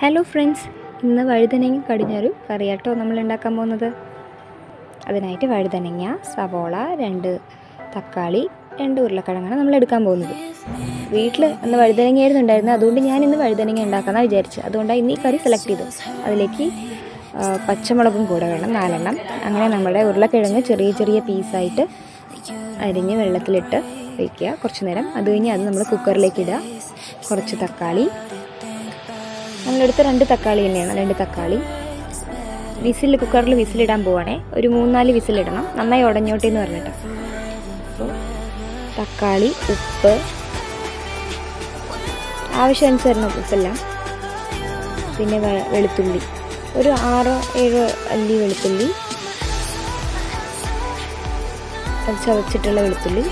hello friends ഇന്ന് വഴുതനങ്ങ കടിഞ്ഞൊരു കറിയാട്ടോ നമ്മൾ ഉണ്ടാക്കാൻ പോകുന്നത് അതിനായിട്ട് വഴുതനങ്ങ സവോള രണ്ട് തക്കാളി രണ്ട് ഉരുളക്കിഴങ്ങാണ് നമ്മൾ എടുക്കാൻ പോകുന്നത് വീട്ടിൽ അന്ന് വഴുതനങ്ങയായിരുന്നു ഉണ്ടായിരുന്നത് അതുകൊണ്ട് ഞാൻ ഇന്ന് വഴുതനങ്ങ ഉണ്ടാക്കാമെന്നാണ് വിചാരിച്ചത് അതുകൊണ്ടാണ് ഇന്ന് ഈ കറി സെലക്ട് ചെയ്തത് അതിലേക്ക് ആ, പച്ചമുളകും കൂടെ വേണം നാലെണ്ണം അങ്ങനെ നമ്മുടെ ഉരുളക്കിഴങ്ങ് ചെറിയ ചെറിയ പീസായിട്ട് അരിഞ്ഞ് വെള്ളത്തിലിട്ട് വയ്ക്കുക കുറച്ച് നേരം അത് കഴിഞ്ഞ് അത് നമ്മൾ കുക്കറിലേക്ക് ഇടുക കുറച്ച് തക്കാളി നമ്മളെടുത്ത രണ്ട് തക്കാളി തന്നെയാണ് രണ്ട് തക്കാളി വിസിൽ കുക്കറിൽ വിസിലിടാൻ പോവാണേ ഒരു മൂന്നാല് വിസിലിടണം നന്നായി ഉടഞ്ഞോട്ടെ എന്ന് പറഞ്ഞിട്ട് അപ്പോൾ തക്കാളി ഉപ്പ് ആവശ്യാനുസരണം ഉപ്പെല്ലാം പിന്നെ വെ- വെളുത്തുള്ളി ഒരു ആറ് ഏഴ് അല്ലി വെളുത്തുള്ളി അത് ചതച്ചിട്ടുള്ള വെളുത്തുള്ളി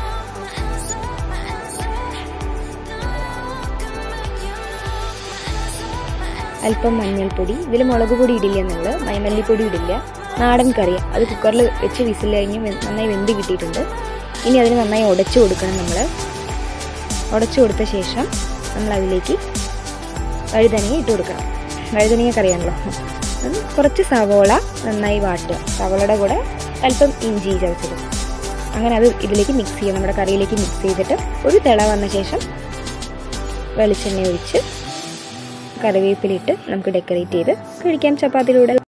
അല്പം മഞ്ഞൾപ്പൊടി ഇതിൽ മുളക് പൊടി ഇടില്ല നമ്മൾ മൈമല്ലിപ്പൊടി ഇടില്ല നാടൻ കറി അത് കുക്കറിൽ വെച്ച് വിസിൽ കഴിഞ്ഞ് വെ- നന്നായി വെന്ത് കിട്ടിയിട്ടുണ്ട് ഇനി അതിന് നന്നായി ഉടച്ചു കൊടുക്കണം നമ്മൾ ഉടച്ചു കൊടുത്ത ശേഷം നമ്മൾ അതിലേക്ക് വഴുതനങ്ങ ഇട്ട് കൊടുക്കണം വഴുതനങ്ങ കറിയാണല്ലോ അത് കുറച്ച് സവോള നന്നായി വാട്ടുക സവോളയുടെ കൂടെ അല്പം ഇഞ്ചി ചതച്ചത് അങ്ങനെ അത് ഇതിലേക്ക് മിക്സ് ചെയ്യുക നമ്മുടെ കറിയിലേക്ക് മിക്സ് ചെയ്തിട്ട് ഒരു തിള വന്ന ശേഷം വെളിച്ചെണ്ണ ഒഴിച്ച് കറിവേപ്പിലിട്ട് നമുക്ക് ഡെക്കറേറ്റ് ചെയ്ത് കഴിക്കാം ചപ്പാത്തിയുടെ കൂടെ